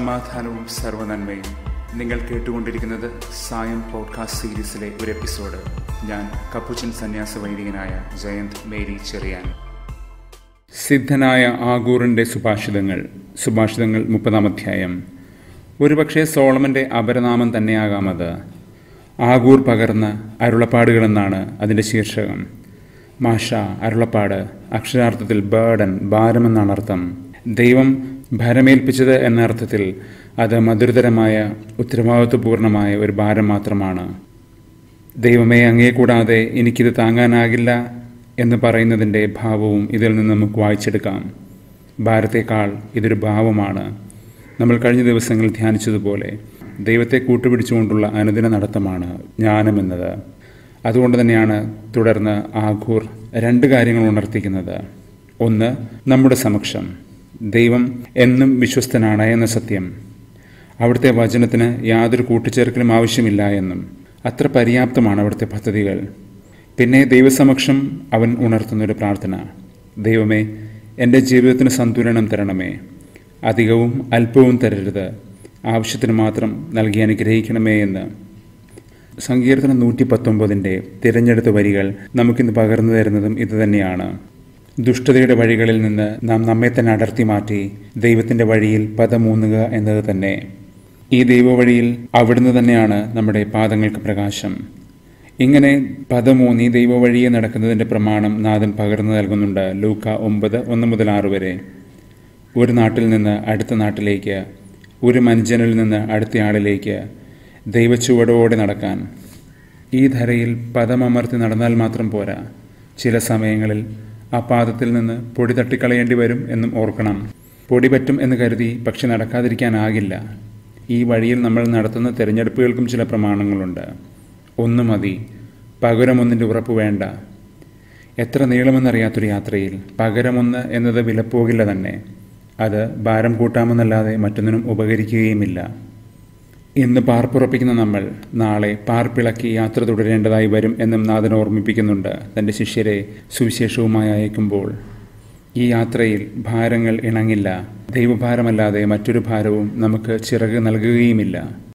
സമാധാനവും സർവനന്മയും നിങ്ങൾ കേട്ടുകൊണ്ടിരിക്കുന്നത് സായം പോഡ്കാസ്റ്റ് സീരീസിലെ ഒരു എപ്പിസോഡ് ഞാൻ കപ്പുച്ചൻ സന്യാസ വൈദികനായ ജയന്ത് മേരി ചെറിയാൻ സിദ്ധനായ ആഗൂറിൻ്റെ സുഭാഷിതങ്ങൾ സുഭാഷിതങ്ങൾ മുപ്പതാം അധ്യായം ഒരുപക്ഷെ സോളമൻ്റെ അപരനാമം തന്നെയാകാം അത് ആഗൂർ പകർന്ന അരുളപ്പാടുകളെന്നാണ് അതിൻ്റെ ശീർഷകം മാഷ അരുളപ്പാട് അക്ഷരാർത്ഥത്തിൽ ബേർഡൻ ഭാരമെന്നാണ് അർത്ഥം ദൈവം ഭരമേൽപ്പിച്ചത് എന്ന അർത്ഥത്തിൽ അത് മധുരതരമായ ഉത്തരവാദിത്വപൂർണമായ ഒരു ഭാരം മാത്രമാണ് ദൈവമേ അങ്ങേ കൂടാതെ എനിക്കിത് താങ്ങാനാകില്ല എന്ന് പറയുന്നതിൻ്റെ ഭാവവും ഇതിൽ നിന്ന് നമുക്ക് വായിച്ചെടുക്കാം ഭാരത്തേക്കാൾ ഇതൊരു ഭാവമാണ് നമ്മൾ കഴിഞ്ഞ ദിവസങ്ങളിൽ ധ്യാനിച്ചതുപോലെ ദൈവത്തെ കൂട്ടുപിടിച്ചുകൊണ്ടുള്ള അനുദിന നടത്തമാണ് ജ്ഞാനമെന്നത് അതുകൊണ്ട് തന്നെയാണ് തുടർന്ന് ആഘൂർ രണ്ട് കാര്യങ്ങൾ ഉണർത്തിക്കുന്നത് ഒന്ന് നമ്മുടെ സമക്ഷം ദൈവം എന്നും വിശ്വസ്തനാണ് എന്ന സത്യം അവിടുത്തെ വചനത്തിന് യാതൊരു കൂട്ടിച്ചേർക്കലും ആവശ്യമില്ല എന്നും അത്ര പര്യാപ്തമാണ് അവിടുത്തെ പദ്ധതികൾ പിന്നെ ദൈവസമക്ഷം അവൻ ഉണർത്തുന്നൊരു പ്രാർത്ഥന ദൈവമേ എൻ്റെ ജീവിതത്തിന് സന്തുലനം തരണമേ അധികവും അല്പവും തരരുത് ആവശ്യത്തിന് മാത്രം നൽകി അനുഗ്രഹിക്കണമേ എന്ന് സങ്കീർത്തനം നൂറ്റി പത്തൊമ്പതിൻ്റെ തിരഞ്ഞെടുത്ത വരികൾ നമുക്കിന്ന് പകർന്നു തരുന്നതും ഇതുതന്നെയാണ് ദുഷ്ടതയുടെ വഴികളിൽ നിന്ന് നാം നമ്മെ തന്നെ അടർത്തി മാറ്റി ദൈവത്തിൻ്റെ വഴിയിൽ പദമൂന്നുക എന്നത് തന്നെ ഈ ദൈവവഴിയിൽ അവിടുന്ന് തന്നെയാണ് നമ്മുടെ പാദങ്ങൾക്ക് പ്രകാശം ഇങ്ങനെ പദമൂന്നി ദൈവവഴിയെ നടക്കുന്നതിൻ്റെ പ്രമാണം നാഥൻ പകർന്നു നൽകുന്നുണ്ട് ലൂക്ക ഒമ്പത് ഒന്ന് മുതൽ ആറ് വരെ ഒരു നാട്ടിൽ നിന്ന് അടുത്ത നാട്ടിലേക്ക് ഒരു മനുഷ്യനിൽ നിന്ന് അടുത്തയാളിലേക്ക് ദൈവച്ചുവടോടെ നടക്കാൻ ഈ ധരയിൽ പദമമർത്തി നടന്നാൽ മാത്രം പോരാ ചില സമയങ്ങളിൽ ആ പാദത്തിൽ നിന്ന് പൊടി തട്ടിക്കളയേണ്ടി വരും എന്നും ഓർക്കണം പൊടി പറ്റും എന്ന് കരുതി പക്ഷെ നടക്കാതിരിക്കാനാകില്ല ഈ വഴിയിൽ നമ്മൾ നടത്തുന്ന തിരഞ്ഞെടുപ്പുകൾക്കും ചില പ്രമാണങ്ങളുണ്ട് ഒന്ന് മതി പകരമൊന്നിൻ്റെ ഉറപ്പ് വേണ്ട എത്ര നീളമെന്നറിയാത്തൊരു യാത്രയിൽ പകരമൊന്ന് എന്നത് വിലപ്പോകില്ല തന്നെ അത് ഭാരം കൂട്ടാമെന്നല്ലാതെ മറ്റൊന്നിനും ഉപകരിക്കുകയുമില്ല ഇന്ന് പാർപ്പുറപ്പിക്കുന്ന നമ്മൾ നാളെ പാർപ്പിളക്കി യാത്ര തുടരേണ്ടതായി വരും എന്നും നാഥൻ ഓർമ്മിപ്പിക്കുന്നുണ്ട് തൻ്റെ ശിഷ്യരെ സുവിശേഷവുമായി അയക്കുമ്പോൾ ഈ യാത്രയിൽ ഭാരങ്ങൾ ഇണങ്ങില്ല ദൈവഭാരമല്ലാതെ മറ്റൊരു ഭാരവും നമുക്ക് ചിറക് നൽകുകയുമില്ല